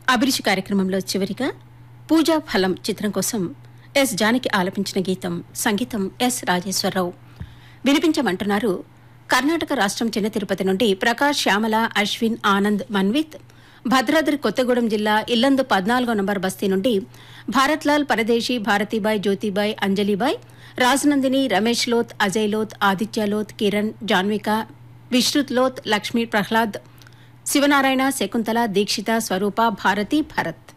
అభిరుచి కార్యక్రమంలో చివరిగా పూజా ఫలం చిత్రం కోసం ఎస్ జానకి ఆలపించిన గీతం సంగీతం ఎస్ రాజేశ్వరరావు వినిపించమంటున్నారు కర్ణాటక రాష్ట్రం చిన్న తిరుపతి నుండి ప్రకాష్ శ్యామల అశ్విన్ ఆనంద్ మన్విత్ భద్రాద్రి కొత్తగూడెం జిల్లా ఇల్లందు పద్నాలుగో నంబర్ బస్తీ నుండి భారత్లాల్ పరదేశీ భారతీబాయ్ జ్యోతిబాయ్ అంజలిబాయ్ రాజనందిని రమేష్ లోత్ అజయ్ లోత్ ఆదిత్య లోత్ కిరణ్ జాన్విక విశ్రుత్ లోత్ లక్ష్మీ ప్రహ్లాద్ శివనారాయణ శకుంతల దీక్షిత స్వరూప భారతి భరత్